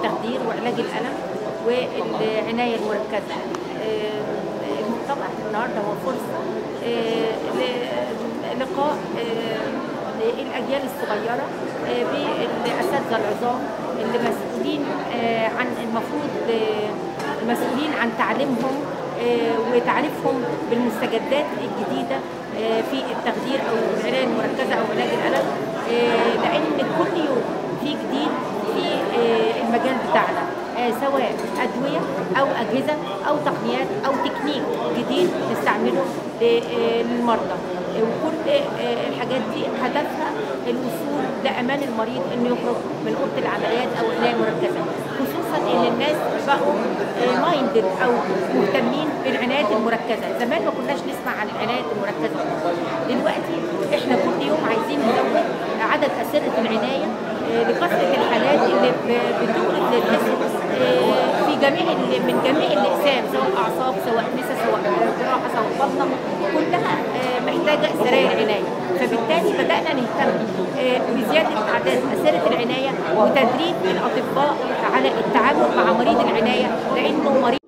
التخدير وعلاج الالم والعنايه المركزه آه، المؤتمر النهارده هو فرصه آه، للقاء آه، الاجيال الصغيره آه، بالاساتذه العظام اللي مسؤولين آه، عن المفروض آه، مسؤولين عن تعليمهم آه، وتعريفهم بالمستجدات الجديده آه، في التخدير او العنايه المركزه او علاج الالم آه، لان كل يوم في جديد في آه، المجال بتاعنا آه، سواء ادويه او اجهزه او تقنيات او تكنيك جديد نستعمله ل- آه، للمرضى آه، وكل آه، الحاجات دي هدفها الوصول لامان المريض انه يخرج من اوضه العمليات او العنايه المركزه خصوصا ان الناس بقوا مايندد او مهتمين بالعنايات المركزه زمان ما كناش نسمع عن العنايات المركزه دلوقتي احنا كل يوم عايزين نزود عدد اسره العنايه آه، لكثره الحالات اللي ب- بتورد للجسم آه، في جميع ال- من جميع الاقسام سواء اعصاب سواء نسا سواء جراحه سواء بطنه كلها آه، محتاجه سراير عنايه فبالتالي بدانا نهتم آه، بزياده اعداد اسره العنايه وتدريب الاطباء على التعامل مع مريض العنايه لانه مريض